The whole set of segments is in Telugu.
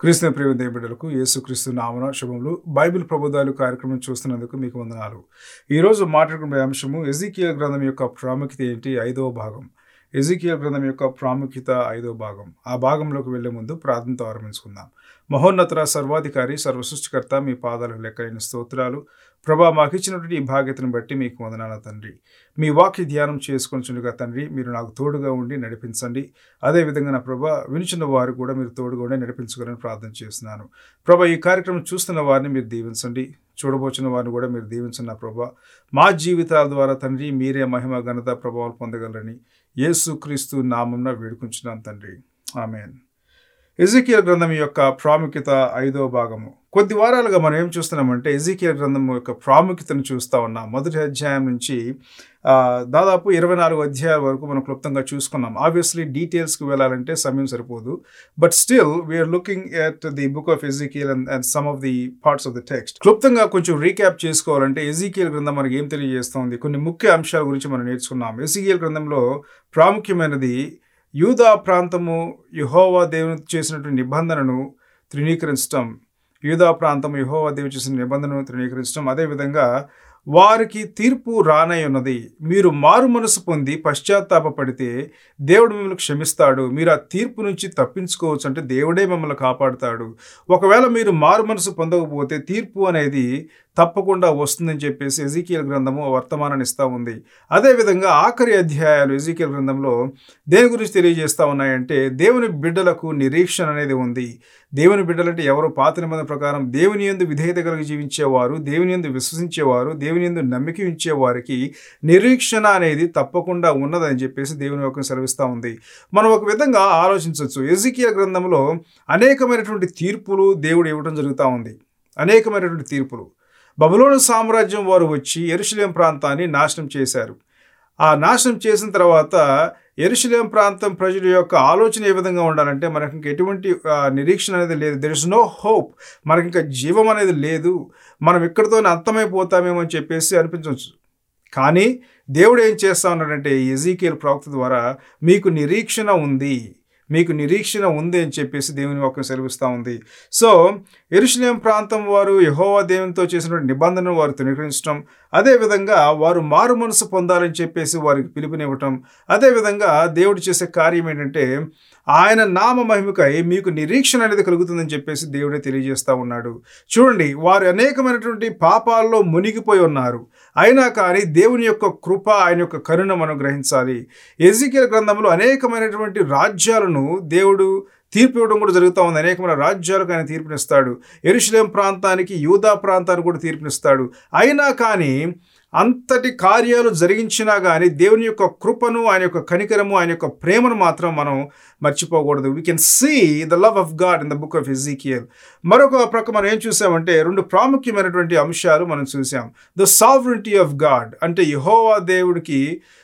క్రీస్తు ప్రేమ దేవబిడ్డలకు యేసుక్రీస్తు నామన శుభములు బైబిల్ ప్రబోధాలు కార్యక్రమం చూస్తున్నందుకు మీకు వందనాలు ఈరోజు మాట్లాడుకునే అంశము ఎజికియల్ గ్రంథం యొక్క ప్రాముఖ్యత ఏంటి ఐదవ భాగం ఎజికియల్ గ్రంథం యొక్క ప్రాముఖ్యత ఐదవ భాగం ఆ భాగంలోకి వెళ్లే ముందు ప్రార్థనతో ఆరంభించుకుందాం మహోన్నతర సర్వాధికారి సర్వసృష్టికర్త మీ పాదాలకు లెక్కైన స్తోత్రాలు ప్రభా మాకు ఇచ్చినటువంటి ఈ భాగ్యతను బట్టి మీకు వందనాల తండ్రి మీ వాక్య ధ్యానం చేసుకొనిచుండగా తండ్రి మీరు నాకు తోడుగా ఉండి నడిపించండి అదేవిధంగా నా ప్రభా వినిచిన వారు కూడా మీరు తోడుగా ఉండి నడిపించుకోవాలని ప్రార్థన చేస్తున్నాను ప్రభా ఈ కార్యక్రమం చూస్తున్న వారిని మీరు దీవించండి చూడబోచిన వారిని కూడా మీరు దీవించండి నా ప్రభా మా జీవితాల ద్వారా తండ్రి మీరే మహిమ ఘనత ప్రభావాలు పొందగలరని యేసుక్రీస్తు నామంన వేడుకుంటున్నాను తండ్రి ఆమెన్ ఎజికియల్ గ్రంథం యొక్క ప్రాముఖ్యత ఐదో భాగము కొద్ది వారాలుగా మనం ఏం చూస్తున్నామంటే ఎజికియల్ గ్రంథం యొక్క ప్రాముఖ్యతను చూస్తూ ఉన్నాం మొదటి అధ్యాయం నుంచి ఆ, దాదాపు ఇరవై నాలుగు అధ్యాయాల వరకు మనం క్లుప్తంగా చూసుకున్నాం ఆబ్వియస్లీ డీటెయిల్స్కి వెళ్ళాలంటే సమయం సరిపోదు but still we are looking at the book of Ezekiel and and some of the parts of the text క్లుప్తంగా కొంచెం రీక్యాప్ చేసుకోవాలంటే ఎజికియల్ గ్రంథం మనకి ఏం తెలియజేస్తోంది కొన్ని ముఖ్య అంశాల గురించి మనం నేర్చుకున్నాం ఎజికియల్ గ్రంథంలో ప్రాముఖ్యమైనది యూదా ప్రాంతము యహోవా దేవుని చేసినటువంటి నిబంధనను తృణీకరించటం యూదా ప్రాంతం యహోవా దేవుని చేసిన నిబంధనను తృణీకరించడం అదేవిధంగా వారికి తీర్పు రానై ఉన్నది మీరు మారు మనసు పొంది పశ్చాత్తాపపడితే దేవుడు మిమ్మల్ని క్షమిస్తాడు మీరు ఆ తీర్పు నుంచి తప్పించుకోవచ్చు అంటే దేవుడే మిమ్మల్ని కాపాడుతాడు ఒకవేళ మీరు మారు మనసు పొందకపోతే తీర్పు అనేది తప్పకుండా వస్తుందని చెప్పేసి ఎజికియల్ గ్రంథము వర్తమానాన్ని ఇస్తూ ఉంది అదేవిధంగా ఆఖరి అధ్యాయాలు ఎజికియల్ గ్రంథంలో దేని గురించి తెలియజేస్తూ ఉన్నాయంటే దేవుని బిడ్డలకు నిరీక్షణ అనేది ఉంది దేవుని బిడ్డలంటే ఎవరు పాత నిబంధన ప్రకారం దేవుని ఎందు విధేయత కలిగి జీవించేవారు దేవుని ఎందు విశ్వసించేవారు దేవుని ఎందు నమ్మిక ఉంచే వారికి నిరీక్షణ అనేది తప్పకుండా ఉన్నదని చెప్పేసి దేవుని యొక్క సెలవిస్తూ ఉంది మనం ఒక విధంగా ఆలోచించవచ్చు ఎజికియల్ గ్రంథంలో అనేకమైనటువంటి తీర్పులు దేవుడు ఇవ్వడం జరుగుతూ ఉంది అనేకమైనటువంటి తీర్పులు బబులోను సామ్రాజ్యం వారు వచ్చి ఎరుషలేం ప్రాంతాన్ని నాశనం చేశారు ఆ నాశనం చేసిన తర్వాత ఎరుషలేం ప్రాంతం ప్రజల యొక్క ఆలోచన ఏ విధంగా ఉండాలంటే మనకి ఇంక ఎటువంటి ఆ, నిరీక్షణ అనేది లేదు దెర్ ఇస్ నో హోప్ మనకి ఇంకా జీవం అనేది లేదు మనం ఇక్కడితోనే అంతమైపోతామేమో అని చెప్పేసి అనిపించవచ్చు కానీ దేవుడు ఏం చేస్తా ఉన్నాడంటే ఎజీకేల్ ప్రవక్త ద్వారా మీకు నిరీక్షణ ఉంది మీకు నిరీక్షణ ఉంది అని చెప్పేసి దేవుని వాక్యం సెలవిస్తూ ఉంది సో ఎరుషలేం ప్రాంతం వారు యహోవా దేవునితో చేసినటువంటి నిబంధనను వారు తృణీకరించడం అదేవిధంగా వారు మారు మనసు పొందాలని చెప్పేసి వారికి పిలుపునివ్వటం అదేవిధంగా దేవుడు చేసే కార్యం ఏంటంటే ఆయన నామ మహిమకై మీకు నిరీక్షణ అనేది కలుగుతుందని చెప్పేసి దేవుడే తెలియజేస్తూ ఉన్నాడు చూడండి వారు అనేకమైనటువంటి పాపాల్లో మునిగిపోయి ఉన్నారు అయినా కానీ దేవుని యొక్క కృప ఆయన యొక్క కరుణ మనం గ్రహించాలి ఎజికేల్ గ్రంథంలో అనేకమైనటువంటి రాజ్యాలను దేవుడు తీర్పు ఇవ్వడం కూడా జరుగుతూ ఉంది అనేకమైన రాజ్యాలకు ఆయన తీర్పునిస్తాడు ఎరుషలేం ప్రాంతానికి యూదా ప్రాంతానికి కూడా తీర్పునిస్తాడు అయినా కానీ అంతటి కార్యాలు జరిగించినా కానీ దేవుని యొక్క కృపను ఆయన యొక్క కనికరము ఆయన యొక్క ప్రేమను మాత్రం మనం మర్చిపోకూడదు we can see the love of God in the book of Ezekiel మరొక ప్రక్క మనం ఏం చూసామంటే రెండు ప్రాముఖ్యమైనటువంటి అంశాలు మనం చూసాం ద సావరిటీ ఆఫ్ గాడ్ అంటే యహోవా దేవుడికి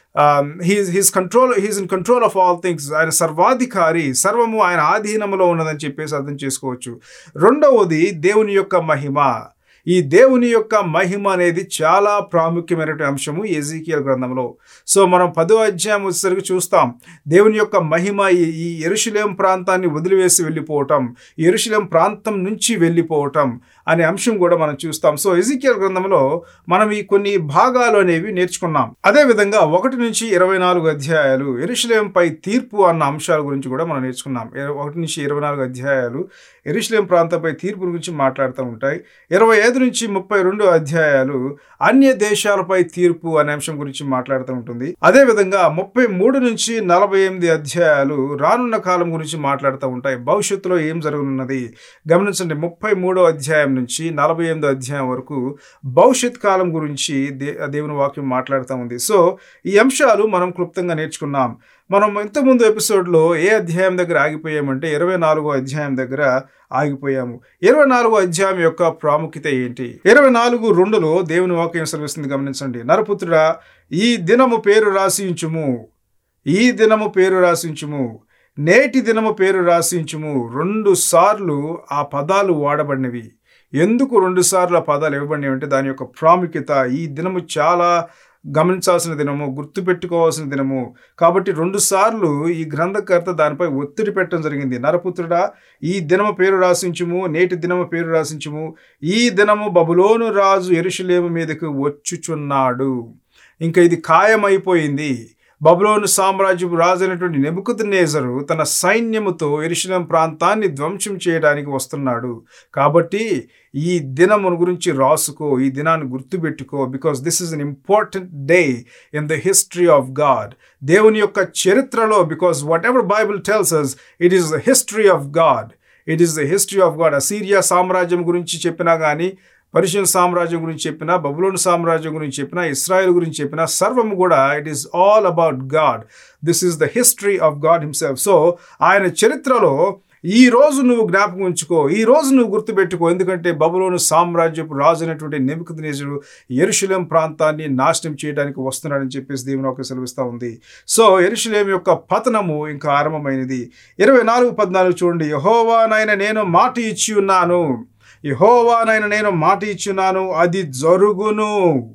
he's he's control he's in control of all things ఆయన సర్వాధికారి సర్వము ఆయన ఆధీనంలో ఉన్నదని చెప్పేసి అర్థం చేసుకోవచ్చు రెండవది దేవుని యొక్క మహిమ ఈ దేవుని యొక్క మహిమ అనేది చాలా ప్రాముఖ్యమైనటువంటి అంశము ఎజికియల్ గ్రంథంలో సో మనం పదో అధ్యాయం వచ్చేసరికి చూస్తాం దేవుని యొక్క మహిమ ఈ ఈ ఎరుషులేం ప్రాంతాన్ని వదిలివేసి వెళ్ళిపోవటం ఈ ఎరుషులేం ప్రాంతం నుంచి వెళ్ళిపోవటం అనే అంశం కూడా మనం చూస్తాం సో ఎజికియల్ గ్రంథంలో మనం ఈ కొన్ని భాగాలు అనేవి నేర్చుకున్నాం అదేవిధంగా ఒకటి నుంచి ఇరవై నాలుగు అధ్యాయాలు ఎరుషులేంపై తీర్పు అన్న అంశాల గురించి కూడా మనం నేర్చుకున్నాం ఇర- ఒకటి నుంచి ఇరవై నాలుగు అధ్యాయాలు ఎరుషులేం ప్రాంతంపై తీర్పు గురించి మాట్లాడుతూ ఉంటాయి ఇరవై ఐదు నుంచి ముప్పై రెండు అధ్యాయాలు అన్య దేశాలపై తీర్పు అనే అంశం గురించి మాట్లాడుతూ ఉంటుంది అదేవిధంగా ముప్పై మూడు నుంచి నలభై ఎనిమిది అధ్యాయాలు రానున్న కాలం గురించి మాట్లాడుతూ ఉంటాయి భవిష్యత్తులో ఏం జరగనున్నది గమనించండి ముప్పై మూడో అధ్యాయం నుంచి నలభై ఎనిమిదో అధ్యాయం వరకు భవిష్యత్ కాలం గురించి దే దేవుని వాక్యం మాట్లాడుతూ ఉంది సో ఈ అంశాలు మనం క్లుప్తంగా నేర్చుకున్నాం మనం ఇంతకుముందు ఎపిసోడ్లో ఏ అధ్యాయం దగ్గర ఆగిపోయామంటే ఇరవై నాలుగో అధ్యాయం దగ్గర ఆగిపోయాము ఇరవై నాలుగో అధ్యాయం యొక్క ప్రాముఖ్యత ఏంటి ఇరవై నాలుగు రెండులో దేవుని వాక్యం సెలవిస్తుంది గమనించండి నరపుత్రుడా ఈ దినము పేరు రాసించుము ఈ దినము పేరు రాసించుము నేటి దినము పేరు రాసించుము రెండు సార్లు ఆ పదాలు వాడబడినవి ఎందుకు రెండు సార్లు ఆ పదాలు ఇవ్వబడినవి అంటే దాని యొక్క ప్రాముఖ్యత ఈ దినము చాలా గమనించాల్సిన దినము గుర్తుపెట్టుకోవాల్సిన దినము కాబట్టి రెండుసార్లు ఈ గ్రంథకర్త దానిపై ఒత్తిడి పెట్టడం జరిగింది నరపుత్రుడా ఈ దినము పేరు రాసించుము నేటి దినము పేరు రాసించుము ఈ దినము బబులోను రాజు ఎరుషులేము మీదకు వచ్చుచున్నాడు ఇంకా ఇది ఖాయమైపోయింది బబులోను సామ్రాజ్యపు రాజు అయినటువంటి నెబుకుత్ నేజరు తన సైన్యముతో ఎరుషులేం ప్రాంతాన్ని ధ్వంసం చేయడానికి వస్తున్నాడు కాబట్టి ఈ దినమును గురించి రాసుకో ఈ దినాన్ని గుర్తుపెట్టుకో because this is an important day in the history of God దేవుని యొక్క చరిత్రలో because whatever Bible tells us it is the history of God it is the history of God Assyria సామ్రాజ్యం గురించి చెప్పినా కానీ పర్షియన్ సామ్రాజ్యం గురించి చెప్పినా బబులోన్ సామ్రాజ్యం గురించి చెప్పినా ఇస్రాయల్ గురించి చెప్పినా సర్వము కూడా it is all about God this is the history of God himself so ఆయన చరిత్రలో ఈ రోజు నువ్వు జ్ఞాపకం ఉంచుకో ఈ రోజు నువ్వు గుర్తుపెట్టుకో ఎందుకంటే బబులోను సామ్రాజ్యపు రాజు అయినటువంటి నెబుకద్నేజరు ఎరుషులేం ప్రాంతాన్ని నాశనం చేయడానికి వస్తున్నాడని చెప్పేసి దేవుని ఒక సెలవిస్తూ ఉంది సో ఎరుషులేం యొక్క పతనము ఇంకా ఆరంభమైనది ఇరవై నాలుగు పద్నాలుగు చూడండి యహోవానైన నేను మాట ఇచ్చి ఉన్నాను యహోవానైన నేను మాట ఇచ్చున్నాను అది జరుగును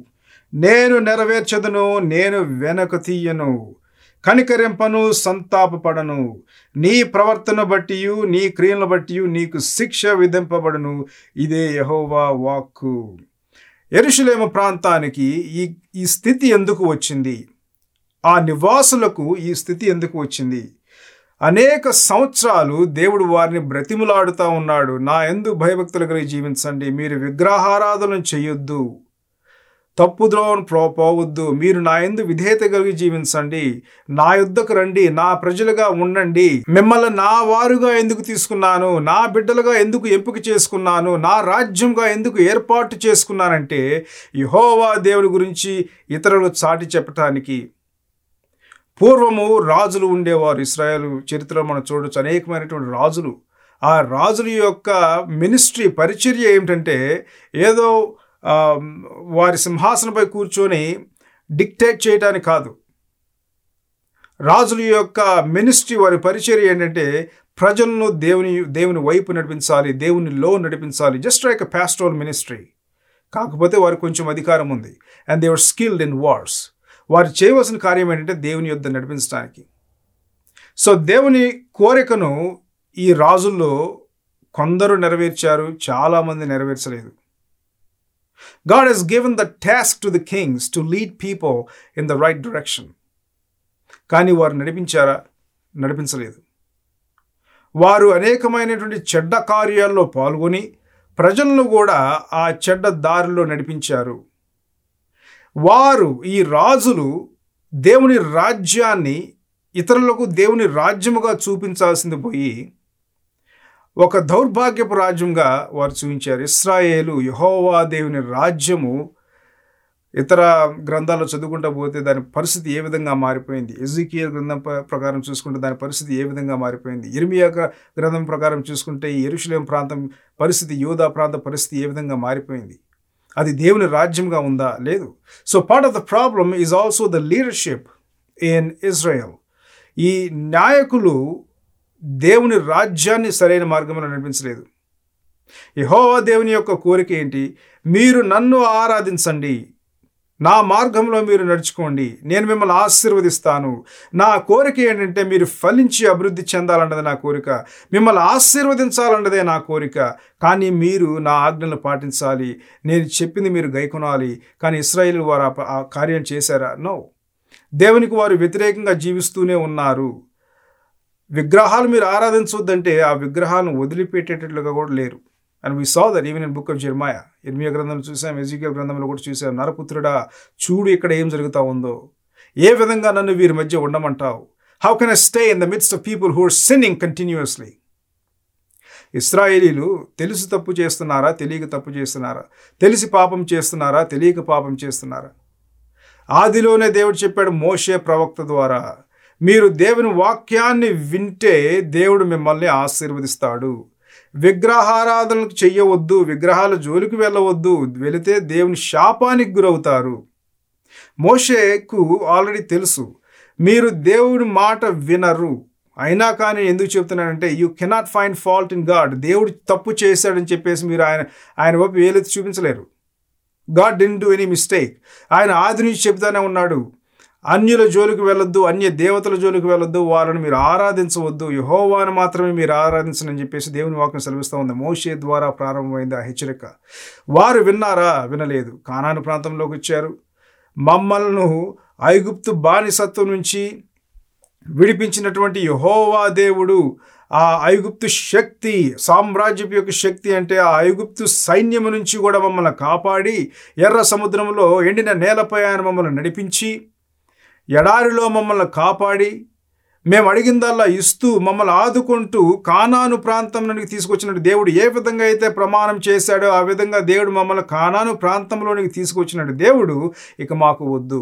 నేను నెరవేర్చదును నేను వెనక తీయను కనికరింపను సంతాపపడను నీ ప్రవర్తన బట్టి నీ క్రియలను బట్టి నీకు శిక్ష విధింపబడును ఇదే యహోవా వాక్కు ఎరుషులేమ ప్రాంతానికి ఈ ఈ స్థితి ఎందుకు వచ్చింది ఆ నివాసులకు ఈ స్థితి ఎందుకు వచ్చింది అనేక సంవత్సరాలు దేవుడు వారిని బ్రతిములాడుతూ ఉన్నాడు నా ఎందు భయభక్తులు కలిగి జీవించండి మీరు విగ్రహారాధన చేయొద్దు తప్పుద్రోవను ప్రో పోవద్దు మీరు నా ఎందు విధేయత కలిగి జీవించండి నా యుద్ధకు రండి నా ప్రజలుగా ఉండండి మిమ్మల్ని నా వారుగా ఎందుకు తీసుకున్నాను నా బిడ్డలుగా ఎందుకు ఎంపిక చేసుకున్నాను నా రాజ్యంగా ఎందుకు ఏర్పాటు చేసుకున్నానంటే యహోవా దేవుడి గురించి ఇతరులు చాటి చెప్పటానికి పూర్వము రాజులు ఉండేవారు ఇస్రాయేల్ చరిత్రలో మనం చూడొచ్చు అనేకమైనటువంటి రాజులు ఆ రాజుల యొక్క మినిస్ట్రీ పరిచర్య ఏమిటంటే ఏదో వారి సింహాసనపై కూర్చొని డిక్టేట్ చేయడానికి కాదు రాజుల యొక్క మినిస్ట్రీ వారి పరిచర్య ఏంటంటే ప్రజలను దేవుని దేవుని వైపు నడిపించాలి దేవునిలో నడిపించాలి just like a pastoral ministry కాకపోతే వారికి కొంచెం అధికారం ఉంది and they were skilled in wars వారు చేయవలసిన కార్యం ఏంటంటే దేవుని యొద్ద నడిపించడానికి సో దేవుని కోరికను ఈ రాజుల్లో కొందరు నెరవేర్చారు చాలామంది నెరవేర్చలేదు God has given the task to the kings to lead people in the right direction కానీ వారు నడిపించారా నడిపించలేదు వారు అనేకమైనటువంటి చెడ్డ కార్యాల్లో పాల్గొని ప్రజలను కూడా ఆ చెడ్డ దారిలో నడిపించారు వారు ఈ రాజులు దేవుని రాజ్యాన్ని ఇతరులకు దేవుని రాజ్యముగా చూపించాల్సింది పోయి ఒక దౌర్భాగ్యపు రాజ్యంగా వారు చూపించారు ఇస్రాయేలు యహోవా దేవుని రాజ్యము ఇతర గ్రంథాల్లో చదువుకుంటూ పోతే దాని పరిస్థితి ఏ విధంగా మారిపోయింది ఎజికియల్ గ్రంథం ప్రకారం చూసుకుంటే దాని పరిస్థితి ఏ విధంగా మారిపోయింది ఇర్మియా గ్రంథం ప్రకారం చూసుకుంటే ఈ ఎరుషులేం ప్రాంతం పరిస్థితి యోధా ప్రాంత పరిస్థితి ఏ విధంగా మారిపోయింది అది దేవుని రాజ్యంగా ఉందా లేదు so part of the problem is also the leadership in Israel ఈ నాయకులు దేవుని రాజ్యాన్ని సరైన మార్గంలో నడిపించలేదు యహోవా దేవుని యొక్క కోరిక ఏంటి మీరు నన్ను ఆరాధించండి నా మార్గంలో మీరు నడుచుకోండి నేను మిమ్మల్ని ఆశీర్వదిస్తాను నా కోరిక ఏంటంటే మీరు ఫలించి అభివృద్ధి చెందాలన్నది నా కోరిక మిమ్మల్ని ఆశీర్వదించాలన్నదే నా కోరిక కానీ మీరు నా ఆజ్ఞలను పాటించాలి నేను చెప్పింది మీరు గైకొనాలి కానీ ఇస్రాయిల్ వారు ఆ కార్యం చేశారా నో దేవునికి వారు వ్యతిరేకంగా జీవిస్తూనే ఉన్నారు విగ్రహాలు మీరు ఆరాధించవద్దంటే ఆ విగ్రహాలను వదిలిపెట్టేటట్లుగా కూడా లేరు and we saw that even in book of Jeremiah ఇర్మియా గ్రంథంలో చూసాం ఎజికల్ గ్రంథంలో కూడా చూసాం నరపుత్రుడా చూడు ఇక్కడ ఏం జరుగుతూ ఉందో ఏ విధంగా నన్ను వీరి మధ్య ఉండమంటావు how can I stay in the midst of people who are sinning continuously ఇస్రాయేలీలు తెలిసి తప్పు చేస్తున్నారా తెలియక తప్పు చేస్తున్నారా తెలిసి పాపం చేస్తున్నారా తెలియక పాపం చేస్తున్నారా ఆదిలోనే దేవుడు చెప్పాడు మోషే ప్రవక్త ద్వారా మీరు దేవుని వాక్యాన్ని వింటే దేవుడు మిమ్మల్ని ఆశీర్వదిస్తాడు విగ్రహారాధనకు చెయ్యవద్దు విగ్రహాల జోలికి వెళ్ళవద్దు వెళితే దేవుని శాపానికి గురవుతారు మోషేకు ఆల్రెడీ తెలుసు మీరు దేవుడి మాట వినరు అయినా కానీ ఎందుకు చెప్తున్నానంటే you cannot find fault in God దేవుడు తప్పు చేశాడని చెప్పేసి మీరు ఆయన ఆయన వైపు వేలెత్తి చూపించలేరు God didn't do any mistake ఆయన ఆది నుంచి చెబుతానే ఉన్నాడు అన్యుల జోలికి వెళ్ళొద్దు అన్య దేవతల జోలికి వెళ్ళొద్దు వారిని మీరు ఆరాధించవద్దు యహోవాను మాత్రమే మీరు ఆరాధించనని చెప్పేసి దేవుని వాక్యం సెలవిస్తూ ఉంది మోషే ద్వారా ప్రారంభమైంది ఆ హెచ్చరిక వారు విన్నారా వినలేదు కానాను ప్రాంతంలోకి వచ్చారు మమ్మల్ని ఐగుప్తు బానిసత్వం నుంచి విడిపించినటువంటి యహోవా దేవుడు ఆ ఐగుప్తు శక్తి సామ్రాజ్యపు యొక్క శక్తి అంటే ఆ ఐగుప్తు సైన్యము నుంచి కూడా మమ్మల్ని కాపాడి ఎర్ర సముద్రంలో ఎండిన నేలపై ఆయన మమ్మల్ని నడిపించి ఎడారిలో మమ్మల్ని కాపాడి మేము అడిగిందల్లా ఇస్తూ మమ్మల్ని ఆదుకుంటూ కానాను ప్రాంతం నుండి తీసుకొచ్చిన దేవుడు ఏ విధంగా అయితే ప్రమాణం చేశాడో ఆ విధంగా దేవుడు మమ్మల్ని కానాను ప్రాంతంలోనికి తీసుకొచ్చిన దేవుడు ఇక మాకు వద్దు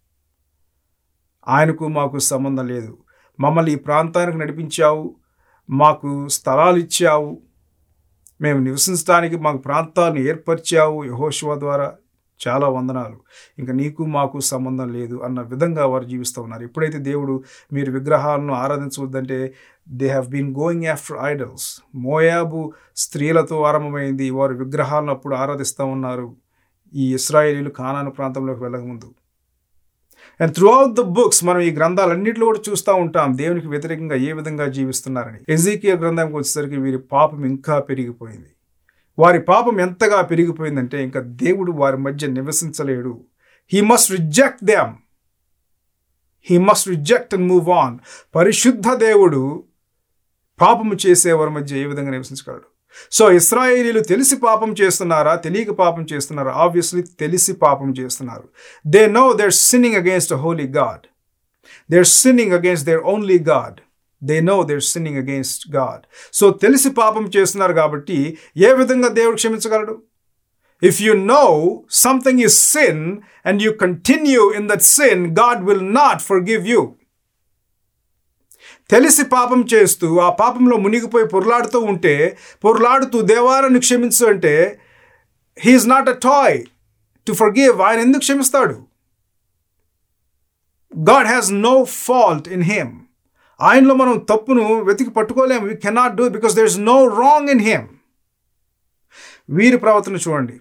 ఆయనకు మాకు సంబంధం లేదు మమ్మల్ని ఈ ప్రాంతానికి నడిపించావు మాకు స్థలాలు ఇచ్చావు మేము నివసించడానికి మాకు ప్రాంతాలను ఏర్పరిచావు యహోశివ ద్వారా చాలా వందనాలు ఇంకా నీకు మాకు సంబంధం లేదు అన్న విధంగా వారు జీవిస్తూ ఉన్నారు ఎప్పుడైతే దేవుడు మీరు విగ్రహాలను ఆరాధించవద్దంటే they have been going after idols మోయాబు స్త్రీలతో ఆరంభమైంది వారు విగ్రహాలను అప్పుడు ఆరాధిస్తూ ఉన్నారు ఈ ఇస్రాయేలీలు కానాను ప్రాంతంలోకి వెళ్ళకముందు and throughout the books మనం ఈ గ్రంథాలన్నింటిలో కూడా చూస్తూ ఉంటాం దేవునికి వ్యతిరేకంగా ఏ విధంగా జీవిస్తున్నారని ఎజీకియా గ్రంథంకి వచ్చేసరికి వీరి పాపం ఇంకా పెరిగిపోయింది వారి పాపం ఎంతగా పెరిగిపోయిందంటే ఇంకా దేవుడు వారి మధ్య నివసించలేడు he must reject them he must reject and move on పరిశుద్ధ దేవుడు పాపము చేసే వారి మధ్య ఏ విధంగా నివసించగలడు సో ఇస్రాయేలీలు తెలిసి పాపం చేస్తున్నారా తెలియక పాపం చేస్తున్నారా ఆబ్వియస్లీ తెలిసి పాపం చేస్తున్నారు they know they're sinning against a holy God they're sinning against their only God they know they're sinning against God so తెలిసి పాపం చేస్తున్నారు కాబట్టి ఏ విధంగా దేవుడు క్షమించగలడు if you know something is sin and you continue in that sin God will not forgive you తెలిసి పాపం చేస్తూ ఆ పాపంలో మునిగిపోయి పొరలాడుతూ ఉంటే పొరలాడుతూ దేవాలను క్షమించు అంటే he is not a toy to forgive ఆయన ఎందుకు క్షమిస్తాడు God has no fault in him ఆయనలో మనం తప్పును వెతికి పట్టుకోలేము we cannot do because there is no wrong in him వీరి ప్రవర్తన చూడండి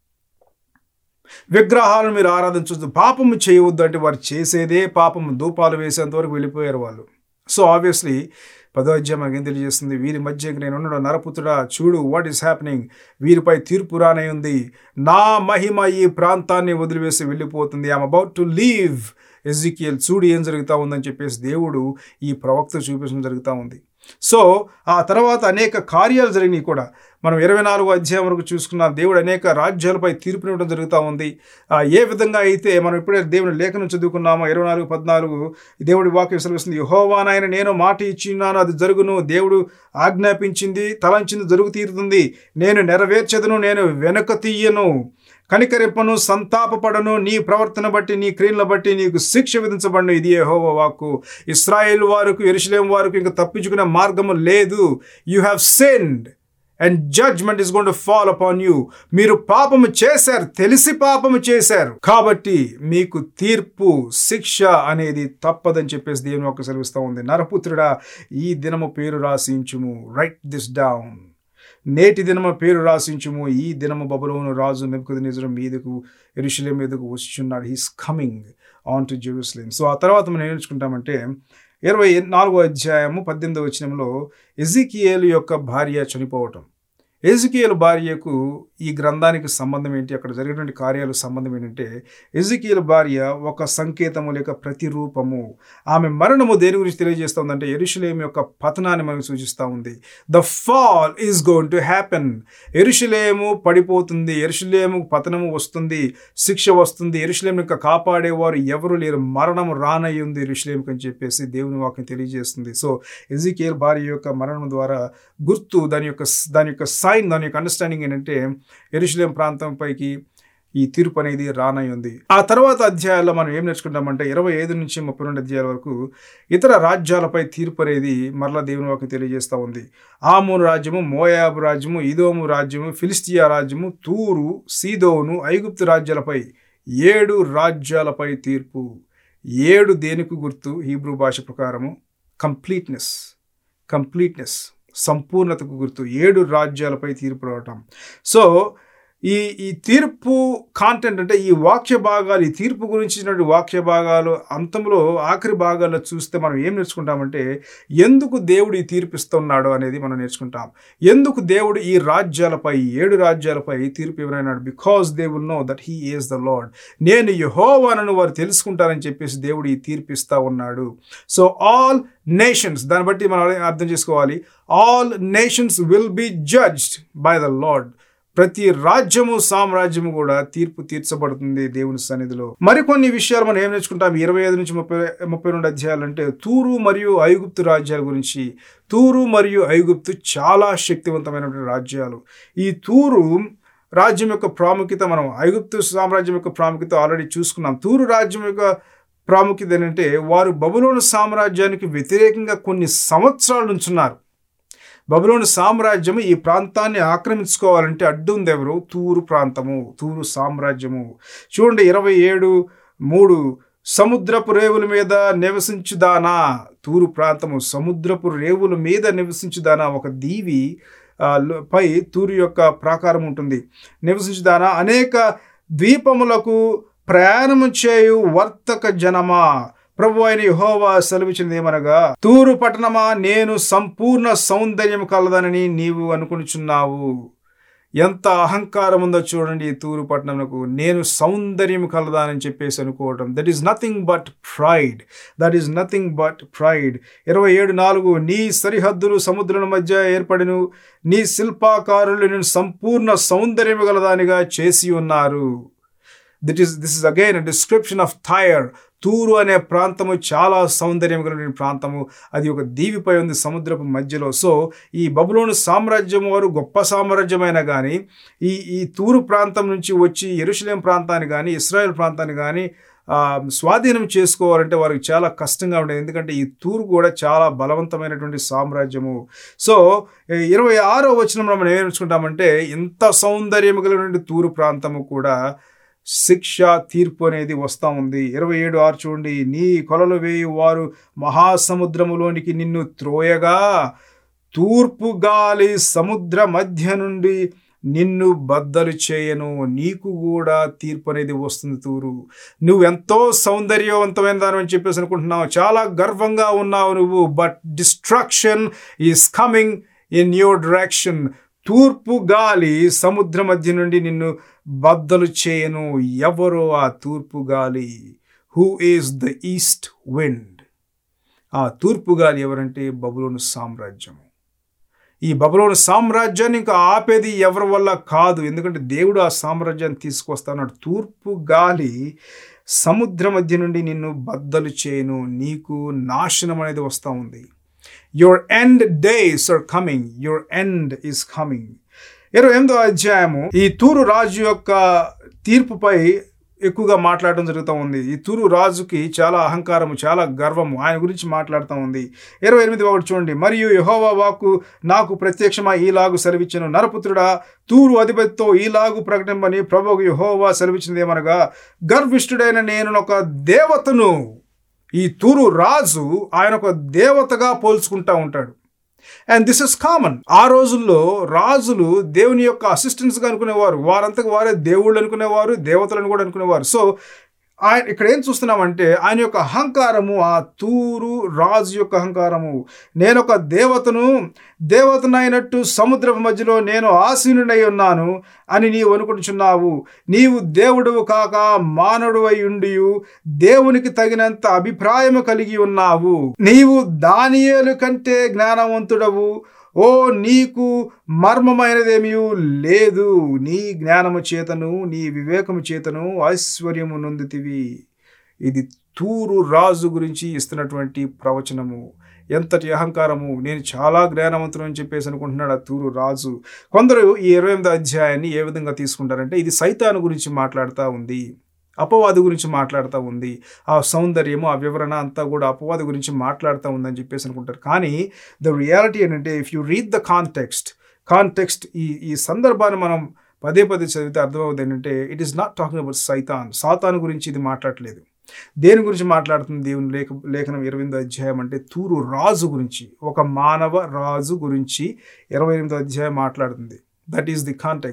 విగ్రహాలను మీరు ఆరాధించవద్దు పాపము చేయవద్దు అంటే వారు చేసేదే పాపము ధూపాలు వేసేంత వరకు వెళ్ళిపోయారు వాళ్ళు సో ఆబ్వియస్లీ పదో అధ్యాయం మనకి ఏం తెలియజేస్తుంది వీరి మధ్య నేను ఉండడం నరపుత్రుడా చూడు వాట్ ఈస్ హ్యాపెనింగ్ వీరిపై తీర్పు రానే ఉంది నా మహిమ ఈ ప్రాంతాన్ని వదిలివేసి వెళ్ళిపోతుంది I'm about to leave Ezekiel చూడు ఏం జరుగుతూ ఉందని చెప్పేసి దేవుడు ఈ ప్రవక్త చూపించడం జరుగుతూ ఉంది సో ఆ తర్వాత అనేక కార్యాలు జరిగినాయి కూడా మనం ఇరవై నాలుగు అధ్యాయం వరకు చూసుకున్నాం దేవుడు అనేక రాజ్యాలపై తీర్పునివ్వడం జరుగుతూ ఉంది ఏ విధంగా అయితే మనం ఇప్పుడే దేవుని లేఖనం చదువుకున్నామో ఇరవై నాలుగు పద్నాలుగు దేవుడి వాక్యం సెలవిస్తుంది యహోవానాయన నేను మాట ఇచ్చిన్నాను అది జరుగును దేవుడు ఆజ్ఞాపించింది తలంచింది జరుగు తీరుతుంది నేను నెరవేర్చదును నేను వెనక తీయను కనికరింపను సంతాపపడను నీ ప్రవర్తన బట్టి నీ క్రియలను బట్టి నీకు శిక్ష విధించబడిన ఇది యెహోవా వాక్కు ఇస్రాయేల్ వారికి ఎరుషలేం వారికి ఇంకా తప్పించుకునే మార్గము లేదు you have send and judgement is gone to fall upon you మీరు పాపము చేశారు తెలిసి పాపము చేశారు కాబట్టి మీకు తీర్పు శిక్ష అనేది తప్పదని చెప్పేసి దేవుని ఒక సెలవిస్తూ ఉంది నరపుత్రుడా ఈ దినము పేరు రాసించుము రైట్ దిస్ డౌన్ నేటి దినము పేరు రాసించుము ఈ దినము బబులోను రాజు మెప్పుకుది నిజం మీదకు ఎరుషులే మీదకు వచ్చుచున్నాడు he's coming on to Jerusalem so ఆ తర్వాత మనం నేర్చుకుంటామంటే ఇరవై నాలుగో అధ్యాయము పద్దెనిమిదో వచనంలో ఎజికియేలు యొక్క భార్య చనిపోవటం ఎజికియేల్ భార్యకు ఈ గ్రంథానికి సంబంధం ఏంటి అక్కడ జరిగినటువంటి కార్యాలు సంబంధం ఏంటంటే ఎజికియేల్ భార్య ఒక సంకేతము లేక ప్రతిరూపము ఆమె మరణము దేని గురించి తెలియజేస్తుందంటే ఎరుషులేం యొక్క పతనాన్ని మనకు సూచిస్తూ ఉంది the fall is going to happen ఎరుషులేము పడిపోతుంది ఎరుషులేము పతనము వస్తుంది శిక్ష వస్తుంది ఎరుషులేం యొక్క కాపాడేవారు ఎవరు లేరు మరణం రానయ్యింది ఎరుషులేంకి అని చెప్పేసి దేవుని వాక్యం తెలియజేస్తుంది సో ఎజికేల్ భార్య యొక్క మరణం ద్వారా గుర్తు దాని యొక్క దాని యొక్క సైన్ దాని యొక్క అండర్స్టాండింగ్ ఏంటంటే ఎరుషులేం ప్రాంతం పైకి ఈ తీర్పు అనేది రానై ఉంది ఆ తర్వాత అధ్యాయాల్లో మనం ఏం నేర్చుకుంటామంటే ఇరవై ఐదు నుంచి ముప్పై రెండు అధ్యాయాల వరకు ఇతర రాజ్యాలపై తీర్పు అనేది మరలా దేవుని వాకి తెలియజేస్తూ ఉంది ఆమూను రాజ్యము మోయాబు రాజ్యము ఇదోము రాజ్యము ఫిలిస్తియా రాజ్యము తూరు సీదోను ఐగుప్తు రాజ్యాలపై ఏడు రాజ్యాలపై తీర్పు ఏడు దేనికి గుర్తు హీబ్రూ భాష ప్రకారము కంప్లీట్నెస్ కంప్లీట్నెస్ సంపూర్ణతకు గుర్తు ఏడు రాజ్యాలపై తీర్పు రావటం సో ఈ ఈ తీర్పు కాంటెంట్ అంటే ఈ వాక్య భాగాలు ఈ తీర్పు గురించినటువంటి వాక్య భాగాలు అంతంలో ఆఖరి భాగాల్లో చూస్తే మనం ఏం నేర్చుకుంటామంటే ఎందుకు దేవుడు ఈ తీర్పు ఇస్తున్నాడు అనేది మనం నేర్చుకుంటాం ఎందుకు దేవుడు ఈ రాజ్యాలపై ఈ ఏడు రాజ్యాలపై తీర్పు ఇవ్వనన్నాడు because they will know that he is the Lord నేను యహోవానను వారు తెలుసుకుంటారని చెప్పేసి దేవుడు ఈ తీర్పు ఇస్తా ఉన్నాడు సో ఆల్ నేషన్స్ దాన్ని బట్టి మనం అర్థం చేసుకోవాలి all nations will be judged by the Lord ప్రతి రాజ్యము సామ్రాజ్యము కూడా తీర్పు తీర్చబడుతుంది దేవుని సన్నిధిలో మరికొన్ని విషయాలు మనం ఏం నేర్చుకుంటాం ఇరవై ఐదు నుంచి ముప్పై ముప్పై రెండు అధ్యాయాలు అంటే తూరు మరియు ఐగుప్తు రాజ్యాల గురించి తూరు మరియు ఐగుప్తు చాలా శక్తివంతమైనటువంటి రాజ్యాలు ఈ తూరు రాజ్యం యొక్క ప్రాముఖ్యత మనం ఐగుప్తు సామ్రాజ్యం యొక్క ప్రాముఖ్యత ఆల్రెడీ చూసుకున్నాం తూరు రాజ్యం యొక్క ప్రాముఖ్యత ఏంటంటే వారు బబులోను సామ్రాజ్యానికి వ్యతిరేకంగా కొన్ని సంవత్సరాల నుంచున్నారు బబులోని సామ్రాజ్యము ఈ ప్రాంతాన్ని ఆక్రమించుకోవాలంటే అడ్డు ఉంది ఎవరు తూరు ప్రాంతము తూరు సామ్రాజ్యము చూడండి ఇరవై ఏడు మూడు సముద్రపు రేవుల మీద నివసించుదానా తూరు ప్రాంతము సముద్రపు రేవుల మీద నివసించుదానా ఒక దీవి ఆ, లో- పై తూరు యొక్క ప్రాకారం ఉంటుంది నివసించుదానా అనేక ద్వీపములకు ప్రయాణము చేయు వర్తక జనమా ప్రభు అయిన యహోవా సెలవిచ్చినది ఏమనగా తూరు పట్టణమా నేను సంపూర్ణ సౌందర్యం కలదనని నీవు అనుకునిచున్నావు ఎంత అహంకారం ఉందో చూడండి ఈ తూరు పట్టణంకు నేను సౌందర్యం కలదానని చెప్పేసి అనుకోవటం that is nothing but pride that is nothing but pride ఇరవై ఏడు నాలుగు నీ సరిహద్దులు సముద్రుల మధ్య ఏర్పడిను నీ శిల్పాకారులు నేను సంపూర్ణ సౌందర్యం గలదానిగా చేసి ఉన్నారు that is this is again description of Tyre తూరు అనే ప్రాంతము చాలా సౌందర్యం కలిగిన ప్రాంతము అది ఒక దీవిపై ఉంది సముద్రపు మధ్యలో సో ఈ బబులోను సామ్రాజ్యం వారు గొప్ప సామ్రాజ్యమైనా కానీ ఈ ఈ తూరు ప్రాంతం నుంచి వచ్చి ఎరుషలేం ప్రాంతాన్ని కానీ ఇస్రాయెల్ ప్రాంతాన్ని కానీ ఆ, స్వాధీనం చేసుకోవాలంటే వారికి చాలా కష్టంగా ఉండేది ఎందుకంటే ఈ తూరు కూడా చాలా బలవంతమైనటువంటి సామ్రాజ్యము సో ఈ ఇరవై ఆరో వచనంలో మనం ఏం నేర్చుకుంటామంటే ఇంత సౌందర్యం కలిగినటువంటి తూరు ప్రాంతము కూడా శిక్ష తీర్పు అనేది వస్తూ ఉంది ఇరవై ఏడు ఆరు చూడండి నీ కొలలు వేయి వారు మహాసముద్రములోనికి నిన్ను త్రోయగా తూర్పు గాలి సముద్ర మధ్య నుండి నిన్ను బద్దలు చేయను నీకు కూడా తీర్పు అనేది వస్తుంది తూరు నువ్వు ఎంతో సౌందర్యవంతమైన దాని అని చెప్పేసి అనుకుంటున్నావు చాలా గర్వంగా ఉన్నావు నువ్వు but destruction is coming in your direction తూర్పు గాలి సముద్ర మధ్య నుండి నిన్ను బద్దలు చేయను ఎవరో ఆ తూర్పు గాలి who is the east wind ఆ తూర్పు గాలి ఎవరంటే బబులోను సామ్రాజ్యము ఈ బబులోను సామ్రాజ్యాన్ని ఇంకా ఆపేది ఎవరి వల్ల కాదు ఎందుకంటే దేవుడు ఆ సామ్రాజ్యాన్ని తీసుకొస్తాడు తూర్పు గాలి సముద్ర మధ్య నుండి నిన్ను బద్దలు చేయను నీకు నాశనం అనేది వస్తూ ఉంది your end days are coming your end is coming ఇరవై ఎనిమిదో అధ్యాయము ఈ తూరు రాజు యొక్క తీర్పుపై ఎక్కువగా మాట్లాడడం జరుగుతూ ఉంది ఈ తూరు రాజుకి చాలా అహంకారము చాలా గర్వము ఆయన గురించి మాట్లాడుతూ ఉంది ఇరవై ఎనిమిది ఒకటి చూడండి మరియు యహోవా వాకు నాకు ప్రత్యక్షమా ఈలాగు సెలవిచ్చను నరపుత్రుడా తూరు అధిపతితో ఈలాగు ప్రకటింపని ప్రభువు యహోవా సెలవిచ్చినది ఏమనగా గర్విష్ఠుడైన నేను ఒక దేవతను ఈ తూరు రాజు ఆయన ఒక దేవతగా పోల్చుకుంటా ఉంటాడు అండ్ దిస్ ఇస్ కామన్ ఆ రోజుల్లో రాజులు దేవుని యొక్క అసిస్టెంట్స్గా అనుకునేవారు వారంతకు వారే దేవుళ్ళు అనుకునేవారు దేవతలను కూడా అనుకునేవారు సో ఆయన ఇక్కడ ఏం చూస్తున్నామంటే ఆయన యొక్క అహంకారము ఆ తూరు రాజు యొక్క అహంకారము నేను ఒక దేవతను దేవతనైనట్టు సముద్రపు మధ్యలో నేను ఆసీనుడై ఉన్నాను అని నీవు అనుకుంటున్నావు నీవు దేవుడువు కాక మానవుడై ఉండి దేవునికి తగినంత అభిప్రాయము కలిగి ఉన్నావు నీవు దానియేలు కంటే జ్ఞానవంతుడవు ఓ నీకు మర్మమైనదేమీ లేదు నీ జ్ఞానము చేతను నీ వివేకము చేతను ఐశ్వర్యము నొందుతివి ఇది తూరు రాజు గురించి ఇస్తున్నటువంటి ప్రవచనము ఎంతటి అహంకారము నేను చాలా జ్ఞానవంతుడు అని చెప్పేసి అనుకుంటున్నాడు ఆ తూరు రాజు కొందరు ఈ ఇరవై ఎనిమిది అధ్యాయాన్ని ఏ విధంగా తీసుకుంటారంటే ఇది సైతాను గురించి మాట్లాడుతూ ఉంది అపవాది గురించి మాట్లాడుతూ ఉంది ఆ సౌందర్యము ఆ వివరణ అంతా కూడా అపవాది గురించి మాట్లాడుతూ ఉందని చెప్పేసి అనుకుంటారు కానీ ద రియాలిటీ ఏంటంటే if you read the context context ఈ ఈ సందర్భాన్ని మనం పదే పదే చదివితే అర్థమవుతుంది ఏంటంటే it is not talking about Satan సాతాన్ గురించి ఇది మాట్లాడట్లేదు దేని గురించి మాట్లాడుతుంది దేవుని లేఖ లేఖనం ఇరవై ఎనిమిదో అధ్యాయం అంటే తూరు రాజు గురించి ఒక మానవ రాజు గురించి ఇరవై ఎనిమిదో అధ్యాయం మాట్లాడుతుంది దట్ ఈస్ ది కాంటెక్స్ట్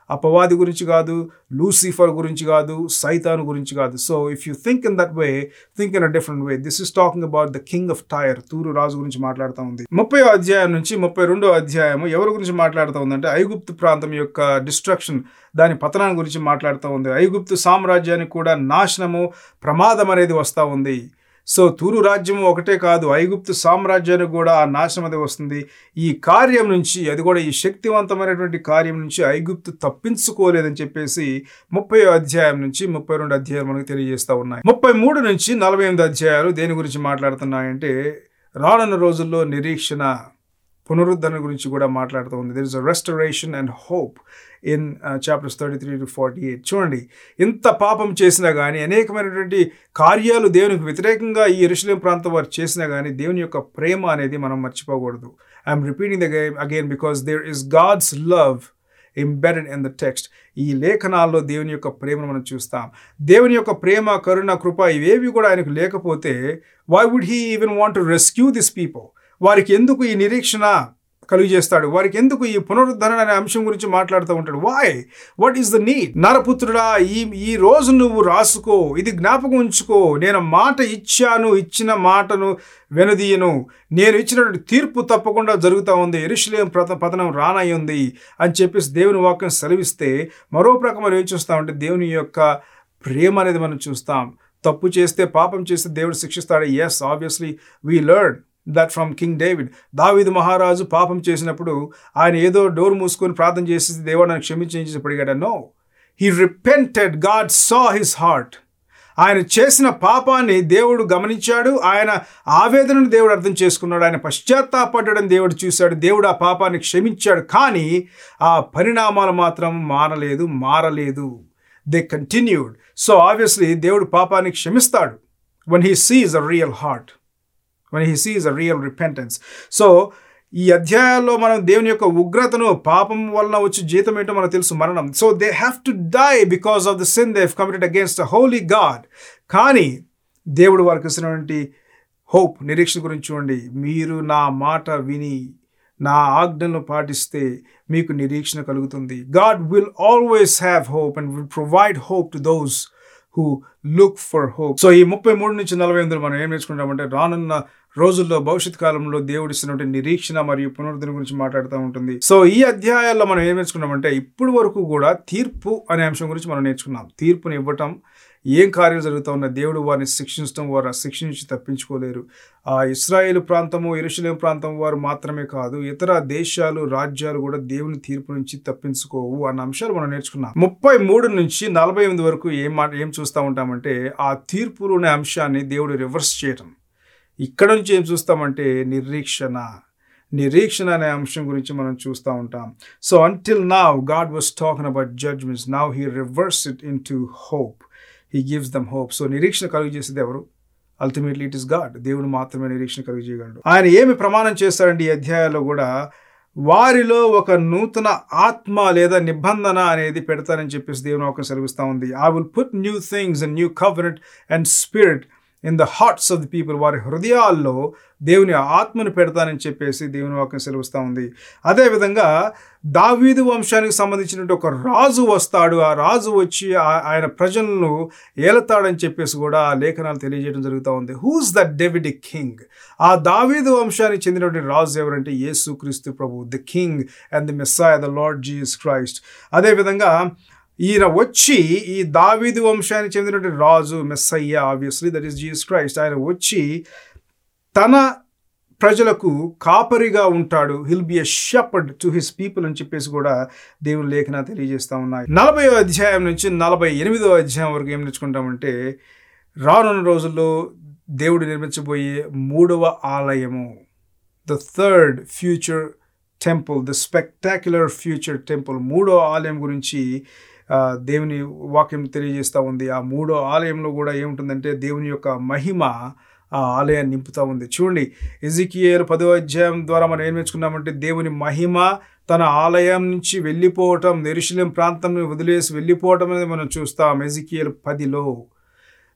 అపవాది గురించి కాదు లూసిఫర్ గురించి కాదు సైతాన్ గురించి కాదు so if you think in that way think in a different way this is talking about the king of Tyre తూరు రాజు గురించి మాట్లాడుతూ ఉంది ముప్పై అధ్యాయం నుంచి ముప్పై రెండో అధ్యాయము ఎవరి గురించి మాట్లాడుతూ ఉందంటే ఐగుప్తు ప్రాంతం యొక్క డిస్ట్రక్షన్ దాని పతనాన్ని గురించి మాట్లాడుతూ ఉంది ఐగుప్తు సామ్రాజ్యానికి కూడా నాశనము ప్రమాదం అనేది వస్తూ ఉంది సో తూరు రాజ్యం ఒకటే కాదు ఐగుప్తు సామ్రాజ్యానికి కూడా ఆ నాశనం అది వస్తుంది ఈ కార్యం నుంచి అది కూడా ఈ శక్తివంతమైనటువంటి కార్యం నుంచి ఐగుప్తు తప్పించుకోలేదని చెప్పేసి ముప్పై అధ్యాయం నుంచి ముప్పై రెండు అధ్యాయాలు మనకు తెలియజేస్తూ ఉన్నాయి ముప్పై మూడు నుంచి నలభై ఎనిమిది అధ్యాయాలు దేని గురించి మాట్లాడుతున్నాయంటే రానున్న రోజుల్లో నిరీక్షణ పునరుద్ధరణ గురించి కూడా మాట్లాడుతూ ఉంది there is a restoration and hope in chapters thirty three to forty eight చూడండి ఇంత పాపం చేసినా కానీ అనేకమైనటువంటి కార్యాలు దేవునికి వ్యతిరేకంగా ఈ ఎరుశలేం ప్రాంతం వారు చేసినా కానీ దేవుని యొక్క ప్రేమ అనేది మనం మర్చిపోకూడదు I'm repeating the game again because there is God's love embedded in the text ఈ లేఖనాల్లో దేవుని యొక్క ప్రేమను మనం చూస్తాం దేవుని యొక్క ప్రేమ కరుణ కృప ఇవేవి కూడా ఆయనకు లేకపోతే why would he even want to rescue this people వారికి ఎందుకు ఈ నిరీక్షణ కలుగజేస్తాడు వారికి ఎందుకు ఈ పునరుద్ధరణ అనే అంశం గురించి మాట్లాడుతూ ఉంటాడు why what is the need నరపుత్రుడా ఈ ఈ రోజు నువ్వు రాసుకో ఇది జ్ఞాపకం ఉంచుకో నేను మాట ఇచ్చాను ఇచ్చిన మాటను వెనుదీయను నేను ఇచ్చినటువంటి తీర్పు తప్పకుండా జరుగుతూ ఉంది ఎరుషులేం ప్రత పతనం రానై ఉంది అని చెప్పేసి దేవుని వాక్యం సెలవిస్తే మరో ప్రకారం మనం ఏం చూస్తామంటే దేవుని యొక్క ప్రేమ అనేది మనం చూస్తాం తప్పు చేస్తే పాపం చేస్తే దేవుడు శిక్షిస్తాడు yes obviously we learn that from king David దావీదు మహారాజు పాపం చేసినప్పుడు ఆయన ఏదో డోర్ మూసుకొని ప్రార్థన చేసి దేవుడు నన్ను క్షమించేసి no he repented God saw his heart ఆయన చేసిన పాపాన్ని దేవుడు గమనించాడు ఆయన ఆవేదనను దేవుడు అర్థం చేసుకున్నాడు ఆయన పశ్చాత్తాపడ్డాడని దేవుడు చూశాడు దేవుడు ఆ పాపాన్ని క్షమించాడు కానీ ఆ పరిణామాలు మాత్రం మారలేదు మారలేదు దే కంటిన్యూడ్ సో ఆబ్వియస్లీ దేవుడు పాపాన్ని క్షమిస్తాడు when he sees a real heart when he sees a real repentance so ఈ అధ్యాయాల్లో మనం దేవుని యొక్క ఉగ్రతను పాపం వలన వచ్చి జీతం ఏంటో మనకు తెలుసు మరణం so they have to die because of the sin they committed against the holy God కానీ దేవుడు వారికి ఇచ్చినటువంటి హోప్ నిరీక్షణ గురించి చూడండి మీరు నా మాట విని నా ఆజ్ఞలను పాటిస్తే మీకు నిరీక్షణ కలుగుతుంది God will always have hope and will provide hope to those who look for hope so ఈ ముప్పై మూడు నుంచి నలభై ఎనిమిది మనం ఏం నేర్చుకుంటామంటే రానున్న రోజుల్లో భవిష్యత్ కాలంలో దేవుడు ఇస్తున్నటువంటి నిరీక్షణ మరియు పునరుద్ధరణ గురించి మాట్లాడుతూ ఉంటుంది సో ఈ అధ్యాయాల్లో మనం ఏం నేర్చుకున్నామంటే ఇప్పుడు వరకు కూడా తీర్పు అనే అంశం గురించి మనం నేర్చుకున్నాం తీర్పుని ఇవ్వటం ఏం కార్యాలు జరుగుతూ ఉన్నాయి దేవుడు వారిని శిక్షించడం వారు ఆ శిక్ష నుంచి తప్పించుకోలేరు ఆ ఇస్రాయేల్ ప్రాంతము ఎరుషలేం ప్రాంతం వారు మాత్రమే కాదు ఇతర దేశాలు రాజ్యాలు కూడా దేవుని తీర్పు నుంచి తప్పించుకోవు అన్న అంశాలు మనం నేర్చుకున్నాం ముప్పై మూడు నుంచి నలభై ఎనిమిది వరకు ఏం మాట ఏం చూస్తూ ఉంటామంటే ఆ తీర్పులోని అంశాన్ని దేవుడు రివర్స్ చేయటం ఇక్కడ నుంచి ఏం చూస్తామంటే నిరీక్షణ నిరీక్షణ అనే అంశం గురించి మనం చూస్తూ ఉంటాం so until now God was talking about judgements now he reverse it into hope he gives them hope so నిరీక్షణ కలుగజేసేది ఎవరు అల్టిమేట్లీ ఇట్ ఇస్ గాడ్ దేవుడు మాత్రమే నిరీక్షణ కలుగజేయగలడు ఆయన ఏమి ప్రమాణం చేస్తాడంటే ఈ అధ్యాయాల్లో కూడా వారిలో ఒక నూతన ఆత్మ లేదా నిబంధన అనేది పెడతానని చెప్పేసి దేవుని ఒక సెలవిస్తూ ఉంది I will put new things and new covenant and spirit in the hearts of the people వారి హృదయాల్లో దేవుని ఆత్మను పెడతానని చెప్పేసి దేవుని వాక్యం సెలవుస్తూ ఉంది అదేవిధంగా దావీదు వంశానికి సంబంధించినటువంటి ఒక రాజు వస్తాడు ఆ రాజు వచ్చి ఆయన ప్రజలను ఏలతాడని చెప్పేసి కూడా ఆ లేఖనాలు తెలియజేయడం జరుగుతూ ఉంది హూస్ ద డెవిడ్ కింగ్ ఆ దావీదు వంశానికి చెందినటువంటి రాజు ఎవరంటే యేసు క్రీస్తు ప్రభు the king and the messiah the lord Jesus Christ అదేవిధంగా ఈయన వచ్చి ఈ దావీదు వంశానికి చెందినటువంటి రాజు మెస్సయ్య obviously that is Jesus Christ ఆయన వచ్చి తన ప్రజలకు కాపరిగా ఉంటాడు he'll be a shepherd to his people అని చెప్పేసి కూడా దేవుని లేఖన తెలియజేస్తూ ఉన్నాయి నలభై అధ్యాయం నుంచి నలభై ఎనిమిదో అధ్యాయం వరకు ఏం నేర్చుకుంటామంటే రానున్న రోజుల్లో దేవుడు నిర్మించబోయే మూడవ ఆలయము the third future temple the spectacular future temple మూడో ఆలయం గురించి దేవుని వాక్యం తెలియజేస్తూ ఉంది ఆ మూడో ఆలయంలో కూడా ఏముంటుందంటే దేవుని యొక్క మహిమ ఆ ఆలయాన్ని నింపుతూ ఉంది చూడండి ఎజికియేల్ పదో అధ్యాయం ద్వారా మనం ఏం నేర్చుకున్నామంటే దేవుని మహిమ తన ఆలయం నుంచి వెళ్ళిపోవటం నెరుశలేం ప్రాంతం వదిలేసి వెళ్ళిపోవటం అనేది మనం చూస్తాం ఎజికియేల్ పదిలో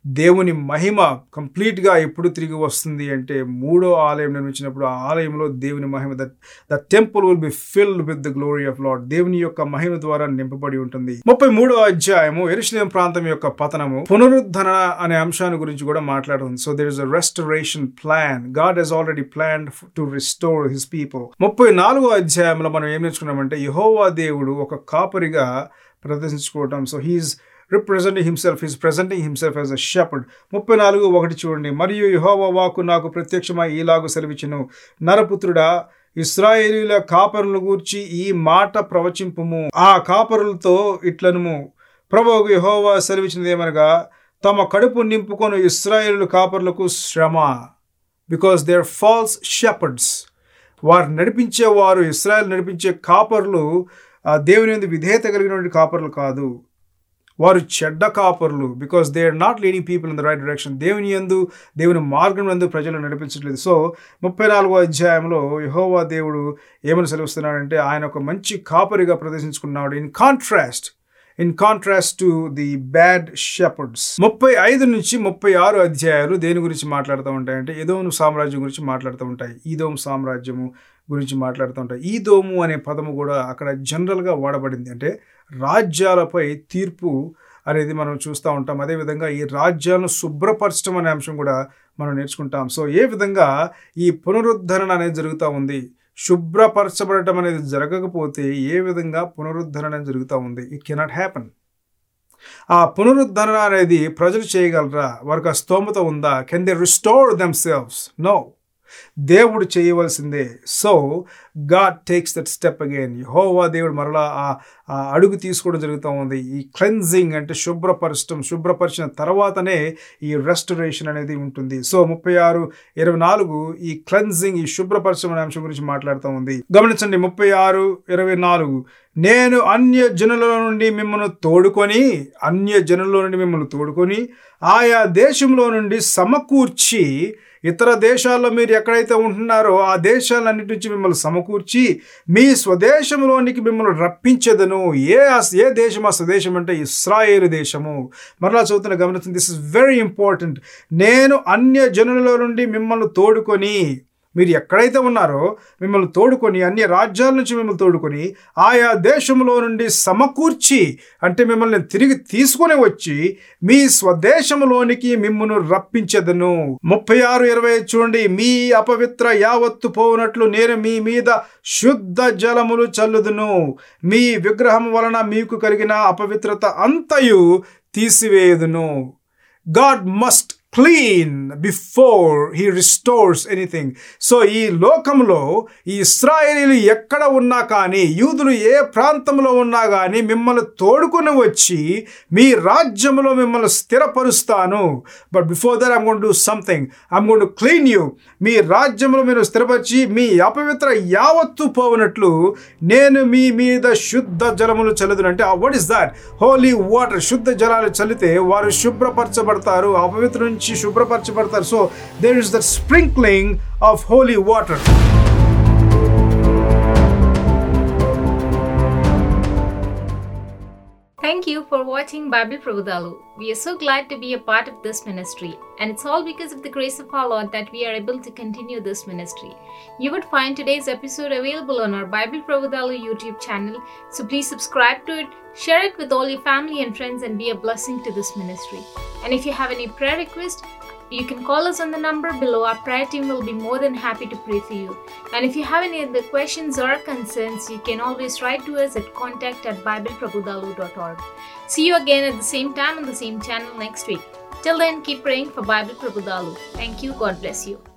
దేవుని మహిమ కంప్లీట్గా ఎప్పుడు తిరిగి వస్తుంది అంటే మూడో ఆలయం నిర్మించినప్పుడు ఆ ఆలయంలో దేవుని మహిమ that the temple will be filled with the glory of lord దేవుని యొక్క మహిమ ద్వారా నింపబడి ఉంటుంది ముప్పై మూడో అధ్యాయము ఎరుషలేం ప్రాంతం యొక్క పతనము పునరుద్ధరణ అనే అంశాన్ని గురించి కూడా మాట్లాడుతుంది so there is a restoration plan God has already plan to restore his people ముప్పై నాలుగో అధ్యాయంలో మనం ఏం నేర్చుకున్నామంటే యహోవా దేవుడు ఒక కాపరిగా ప్రదర్శించుకోవటం so he's representing himself is presenting himself as a shepherd ముప్పై నాలుగు ఒకటి చూడండి మరియు యహోవ వాకు నాకు ప్రత్యక్షమై ఈలాగు సెలవిచ్చును నరపుత్రుడా ఇస్రాయేలీల కాపరుల గూర్చి ఈ మాట ప్రవచింపుము ఆ కాపరులతో ఇట్లనుము ప్రభువుకు యహోవా సెలవిచ్చినది ఏమనగా తమ కడుపు నింపుకొని ఇస్రాయేలు కాపరులకు శ్రమ because they are false shepherds వారు నడిపించేవారు ఇస్రాయల్ నడిపించే కాపర్లు ఆ దేవుని మీద విధేయత కలిగినటువంటి కాపర్లు కాదు వారు చెడ్డ కాపర్లు because they are not leading people in the right direction దేవుని ఎందు దేవుని మార్గం ఎందు ప్రజలు నడిపించట్లేదు సో ముప్పై నాలుగో అధ్యాయంలో యహోవా దేవుడు ఏమని సెలవుస్తున్నాడంటే ఆయన ఒక మంచి కాపరిగా ప్రదర్శించుకున్నాడు in contrast in contrast to the bad shepherds ముప్పై ఐదు నుంచి ముప్పై ఆరు అధ్యాయాలు దేని గురించి మాట్లాడుతూ ఉంటాయంటే ఏదోను సామ్రాజ్యం గురించి మాట్లాడుతూ ఉంటాయి ఈదోము సామ్రాజ్యము గురించి మాట్లాడుతూ ఉంటాయి ఈదోము అనే పదము కూడా అక్కడ జనరల్గా వాడబడింది అంటే రాజ్యాలపై తీర్పు అనేది మనం చూస్తూ ఉంటాం అదేవిధంగా ఈ రాజ్యాలను శుభ్రపరచడం అనే అంశం కూడా మనం నేర్చుకుంటాం సో ఏ విధంగా ఈ పునరుద్ధరణ అనేది జరుగుతూ ఉంది శుభ్రపరచబడటం అనేది జరగకపోతే ఏ విధంగా పునరుద్ధరణ జరుగుతూ ఉంది ఇట్ కెనాట్ హ్యాపన్ ఆ పునరుద్ధరణ అనేది ప్రజలు చేయగలరా వారికి ఆ స్తోమత ఉందా can they restore themselves no దేవుడు చేయవలసిందే so God takes that step again హోవా దేవుడు మరలా ఆ అడుగు తీసుకోవడం జరుగుతూ ఉంది ఈ క్లెన్జింగ్ అంటే శుభ్రపరచడం శుభ్రపరిచిన తర్వాతనే ఈ రెస్టరేషన్ అనేది ఉంటుంది సో ముప్పై ఆరు ఇరవై నాలుగు ఈ క్లెన్జింగ్ ఈ శుభ్రపరచడం అనే అంశం గురించి మాట్లాడుతూ ఉంది గమనించండి ముప్పై ఆరు ఇరవై నాలుగు నేను అన్య జనుల నుండి మిమ్మల్ని తోడుకొని అన్య జనుల నుండి మిమ్మల్ని తోడుకొని ఆయా దేశంలో నుండి సమకూర్చి ఇతర దేశాల్లో మీరు ఎక్కడైతే ఉంటున్నారో ఆ దేశాలన్నిటి నుంచి మిమ్మల్ని సమకూర్చి మీ స్వదేశంలోనికి మిమ్మల్ని రప్పించదను ఏ ఏ దేశం ఆ స్వదేశం అంటే ఇస్రాయేలు దేశము మరలా చదువుతున్న గమనించింది దిస్ ఇస్ వెరీ ఇంపార్టెంట్ నేను అన్య జనుల నుండి మిమ్మల్ని తోడుకొని మీరు ఎక్కడైతే ఉన్నారో మిమ్మల్ని తోడుకొని అన్ని రాజ్యాల నుంచి మిమ్మల్ని తోడుకొని ఆయా దేశంలో నుండి సమకూర్చి అంటే మిమ్మల్ని తిరిగి తీసుకొని వచ్చి మీ స్వదేశంలోనికి మిమ్మల్ని రప్పించదను ముప్పై ఆరు ఇరవై చూడండి మీ అపవిత్ర యావత్తు పోనట్లు నేను మీ మీద శుద్ధ జలములు చల్లుదును మీ విగ్రహం వలన మీకు కలిగిన అపవిత్రత అంతయు తీసివేయుదును God must clean before he restores anything so ఈ లోకంలో ఈ ఇస్రాయేలీలు ఎక్కడ ఉన్నా కానీ యూదులు ఏ ప్రాంతంలో ఉన్నా కానీ మిమ్మల్ని తోడుకొని వచ్చి మీ రాజ్యంలో మిమ్మల్ని స్థిరపరుస్తాను but before there I'm gonna do something I'm going to clean you మీ రాజ్యంలో మీరు స్థిరపరిచి మీ అపవిత్ర యావత్తు పోవునట్లు నేను మీ మీద శుద్ధ జలములు చల్లుదును అంటే what is that holy water శుద్ధ జలాలు చల్లితే వారు శుభ్రపరచబడతారు అపవిత్ర నుంచి శుభ్రపరచబడతారు so there is the sprinkling of holy water Thank you for watching Bible Prabhudalu. We are so glad to be a part of this ministry, and it's all because of the grace of our Lord that we are able to continue this ministry. You would find today's episode available on our Bible Prabhudalu YouTube channel, so please subscribe to it, share it with all your family and friends, and be a blessing to this ministry. And if you have any prayer request, you can call us on the number below. Our prayer team will be more than happy to pray for you. And if you have any other questions or concerns, you can always write to us at contact at bibleprabhudalu.org. See you again at the same time on the same channel next week. Till then, keep praying for Bible Prabhudalu. Thank you. God bless you.